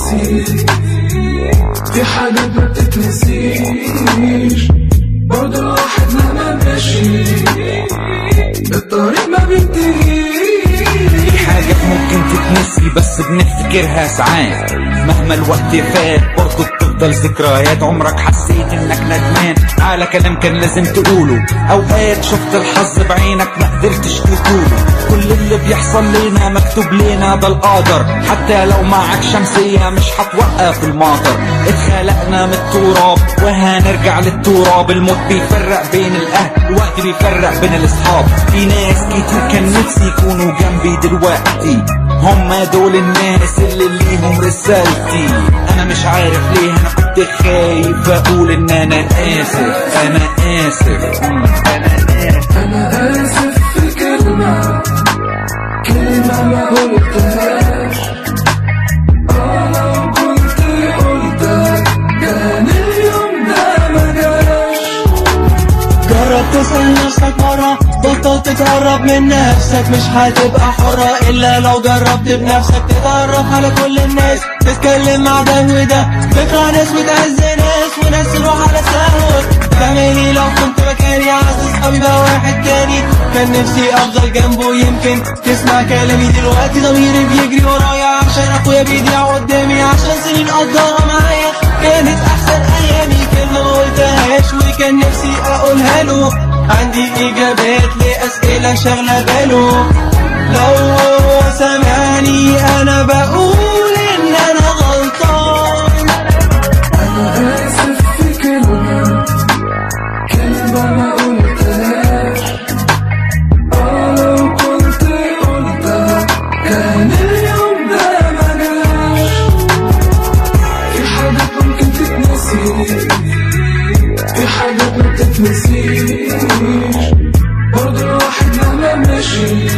بتتنسي في حاجات ما بتتنسيش برضه الواحد مهما ماشي الطريق ما بينتهيش في حاجات ممكن تتنسي بس بنفتكرها ساعات مهما الوقت فات برضه بتفضل ذكريات عمرك حسيت انك ندمان على كلام كان لازم تقوله اوقات شفت الحظ بعينك ما قدرتش تقوله كل اللي بيحصل لنا مكتوب لنا ده القدر حتى لو معك شمسية مش هتوقف المطر اتخلقنا من التراب وهنرجع للتراب الموت بيفرق بين الاهل الوقت بيفرق بين الاصحاب في ناس كتير كان نفسي يكونوا جنبي دلوقتي هم دول الناس اللي ليهم رسالتي انا مش عارف ليه انا كنت خايف اقول ان انا اسف انا اسف مم، انا اسف أنا آسف في كلمة كلمة ما قلتهاش آه لو كنت قلتها كان اليوم ده ما جاش جرب تسأل نفسك مرة بطل تتهرب من نفسك مش هتبقى حرة إلا لو جربت بنفسك تتعرف على كل الناس تتكلم مع ده وده تكره ناس وتعز ناس وناس تروح على سهوك تعمل ايه لو كنت مكاني عايز اصحابي بقى واحد تاني كان نفسي افضل جنبه يمكن تسمع كلامي دلوقتي ضميري بيجري ورايا عشان اخويا بيضيع قدامي عشان سنين قضاها معايا كانت احسن ايامي كلمة ما قلتهاش وكان نفسي اقولها له عندي اجابات لاسئلة شغلة باله لو هو سامعني انا بقول ان انا غلطان أنا آسف في كلمة كلمة ما قلتهاش آه لو كنت قلتها كان اليوم ده ما جاش في حاجات ممكن تتنسي في حاجات ما بتتنسيش برضه الواحد مهما ماشي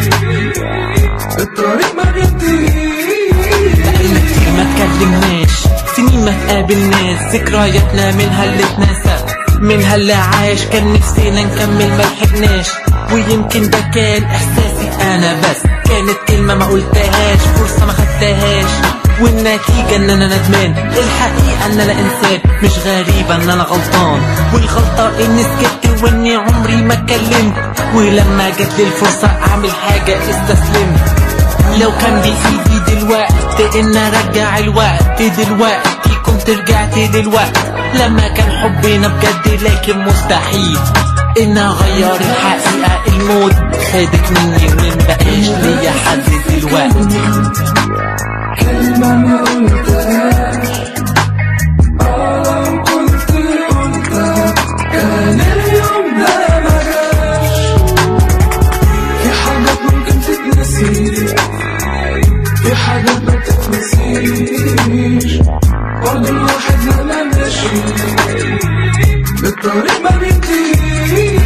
الطريق ما بينتهيش بقالنا كتير ما اتكلمناش سنين ما تقابلناش ذكرياتنا منها اللي اتنسى منها اللي عاش كان نفسنا نكمل ما لحقناش ويمكن ده كان احساسي انا بس كانت كلمة ما قلتهاش فرصة ما خدتهاش والنتيجة ان انا ندمان الحقيقة ان انا انسان مش غريبة ان انا غلطان والغلطة اني سكت واني عمري ما اتكلمت ولما جات لي الفرصة اعمل حاجة استسلمت لو كان بإيدي دلوقتي إن أرجع الوقت دلوقتي كنت رجعت دلوقت لما كان حبنا بجد لكن مستحيل إن أغير الحقيقة الموت خدك مني ومن بقاش ليا حد دلوقتي كلمة ما قلتهاش آه لو كنت قلتها كان اليوم ده ما جاش في حاجات ممكن تتنسي في حاجات ما بتتنسيش برضه الواحد مهما ماشي الطريق ما بينتهيش